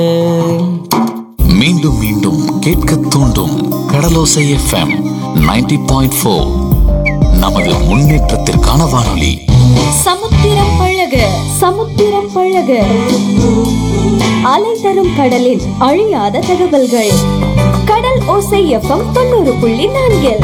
மீண்டும் மீண்டும் கேட்க தூண்டும் கடலோசை எஃப்எம் 90.4 பாயிண்ட் ஃபோர் நமது முன்னேற்றத்திற்கான வானொலி சமுத்திரம் பழக சமுத்திரம் பழக அலை தரும் கடலின் அழியாத தகவல்கள் கடல் ஓசை எஃப்எம் தொண்ணூறு புள்ளி நான்கில்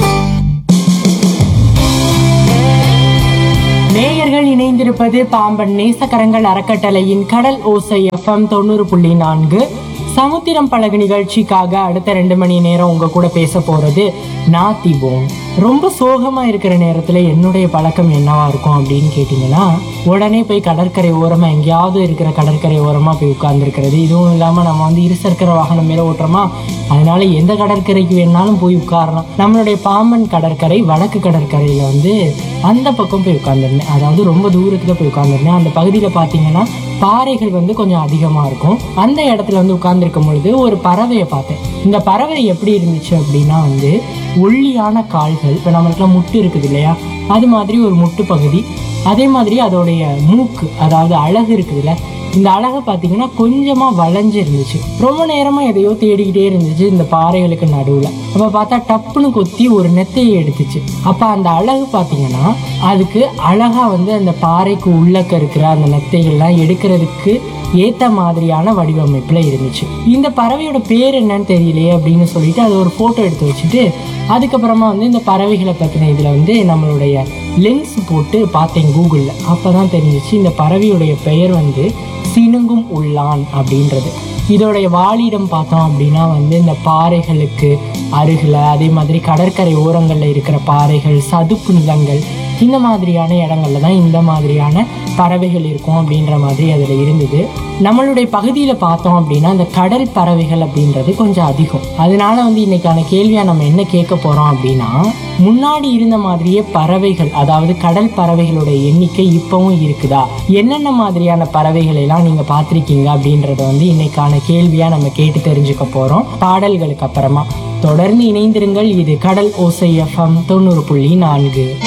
நேயர்கள் இணைந்திருப்பது பாம்பன் நேசக்கரங்கள் அறக்கட்டளையின் கடல் ஓசை எஃப்எம் தொண்ணூறு புள்ளி நான்கு சமுத்திரம் பழகு நிகழ்ச்சிக்காக அடுத்த ரெண்டு மணி நேரம் உங்க கூட பேச போறது நான் திபோன் ரொம்ப சோகமா இருக்கிற நேரத்துல என்னுடைய பழக்கம் என்னவா இருக்கும் அப்படின்னு கேட்டிங்கன்னா உடனே போய் கடற்கரை ஓரமா எங்கேயாவது இருக்கிற கடற்கரை ஓரமா போய் உட்கார்ந்துருக்கிறது இதுவும் இல்லாம நம்ம வந்து இருசக்கர வாகனம் மேல ஓட்டுறோமா அதனால எந்த கடற்கரைக்கு வேணாலும் போய் உட்காரலாம் நம்மளுடைய பாம்பன் கடற்கரை வடக்கு கடற்கரையில வந்து அந்த பக்கம் போய் உட்காந்துருந்தேன் அதாவது ரொம்ப தூரத்துல போய் உட்காந்துருந்தேன் அந்த பகுதியில பாத்தீங்கன்னா பாறைகள் வந்து கொஞ்சம் அதிகமா இருக்கும் அந்த இடத்துல வந்து உட்கார்ந்துருக்கும் பொழுது ஒரு பறவையை பார்த்தேன் இந்த பறவை எப்படி இருந்துச்சு அப்படின்னா வந்து ஒல்லியான கால்கள் இப்போ நம்மளுக்குலாம் முட்டு இருக்குது இல்லையா அது மாதிரி ஒரு முட்டு பகுதி அதே மாதிரி அதோடைய மூக்கு அதாவது அழகு இருக்குதுல்ல இந்த அழகை பார்த்தீங்கன்னா கொஞ்சமா வளைஞ்சு இருந்துச்சு ரொம்ப நேரமா எதையோ தேடிக்கிட்டே இருந்துச்சு இந்த பாறைகளுக்கு நடுவுல அப்ப பார்த்தா டப்புன்னு கொத்தி ஒரு நெத்தையை எடுத்துச்சு அப்ப அந்த அழகு பார்த்தீங்கன்னா அதுக்கு அழகா வந்து அந்த பாறைக்கு உள்ளக்க இருக்கிற அந்த நெத்தைகள்லாம் எடுக்கிறதுக்கு ஏத்த மாதிரியான வடிவமைப்புல இருந்துச்சு இந்த பறவையோட பேர் என்னன்னு தெரியலையே அப்படின்னு சொல்லிட்டு அது ஒரு போட்டோ எடுத்து வச்சுட்டு அதுக்கப்புறமா வந்து இந்த பறவைகளை பத்தின இதுல வந்து நம்மளுடைய லென்ஸ் போட்டு பார்த்தேன் கூகுளில் அப்பதான் தெரிஞ்சிச்சு இந்த பறவையுடைய பெயர் வந்து சினுங்கும் உள்ளான் அப்படின்றது இதோடைய வாழிடம் பார்த்தோம் அப்படின்னா வந்து இந்த பாறைகளுக்கு அருகில் அதே மாதிரி கடற்கரை ஓரங்களில் இருக்கிற பாறைகள் சதுப்பு நிலங்கள் இந்த மாதிரியான இடங்கள்ல தான் இந்த மாதிரியான பறவைகள் இருக்கும் அப்படின்ற மாதிரி அதில் இருந்தது நம்மளுடைய பகுதியில் பார்த்தோம் அப்படின்னா இந்த கடல் பறவைகள் அப்படின்றது கொஞ்சம் அதிகம் அதனால வந்து இன்னைக்கான கேள்வியாக நம்ம என்ன கேட்க போகிறோம் அப்படின்னா முன்னாடி இருந்த மாதிரியே பறவைகள் அதாவது கடல் பறவைகளோட எண்ணிக்கை இப்பவும் இருக்குதா என்னென்ன மாதிரியான பறவைகள் எல்லாம் நீங்க பார்த்திருக்கீங்க அப்படின்றத வந்து இன்னைக்கான கேள்வியா நம்ம கேட்டு தெரிஞ்சுக்க போறோம் பாடல்களுக்கு அப்புறமா தொடர்ந்து இணைந்திருங்கள் இது கடல் ஓசை எஃப்எம் தொண்ணூறு புள்ளி நான்கு